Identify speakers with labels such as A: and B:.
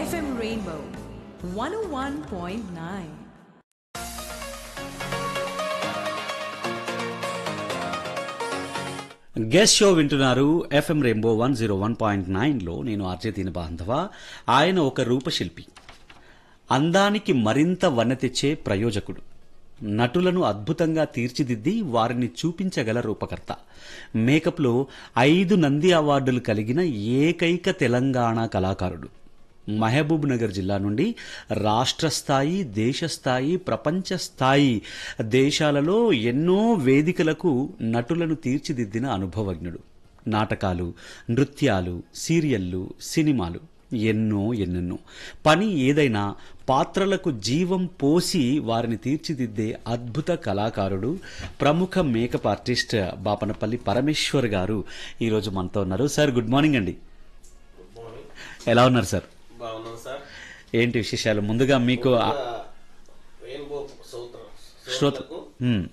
A: FM Rainbow 101.9.
B: Guest show వింటున్నారు FM rainbow one zero one point నైన్లో నేను RJ దీని బాంధవ ఆయన ఒక రూపశిల్పి అందానికి మరింత వన్నె తెచ్చే ప్రయోజకుడు నటులను అద్భుతంగా తీర్చిదిద్ది వారిని చూపించగల రూపకర్త మేకప్లో ఐదు నంది అవార్డులు కలిగిన ఏకైక తెలంగాణ కళాకారుడు మహబూబ్ నగర్ జిల్లా నుండి రాష్ట్ర స్థాయి దేశ స్థాయి ప్రపంచ స్థాయి దేశాలలో ఎన్నో వేదికలకు నటులను తీర్చిదిద్దిన అనుభవజ్ఞుడు నాటకాలు నృత్యాలు సీరియళ్ళు సినిమాలు ఎన్నో ఎన్నెన్నో పని ఏదైనా పాత్రలకు జీవం పోసి వారిని తీర్చిదిద్దే అద్భుత కళాకారుడు ప్రముఖ మేకప్ ఆర్టిస్ట్ బాపనపల్లి పరమేశ్వర్ గారు ఈరోజు మనతో ఉన్నారు సార్ గుడ్ మార్నింగ్ అండి ఎలా ఉన్నారు సార్
C: బాగున్నాను సార్
B: ఏంటి విశేషాలు ముందుగా మీకు ఆ-
C: రెయిన్బో సౌత్
B: శ్రోత
C: శ్రోతలకు
B: మ్మ్.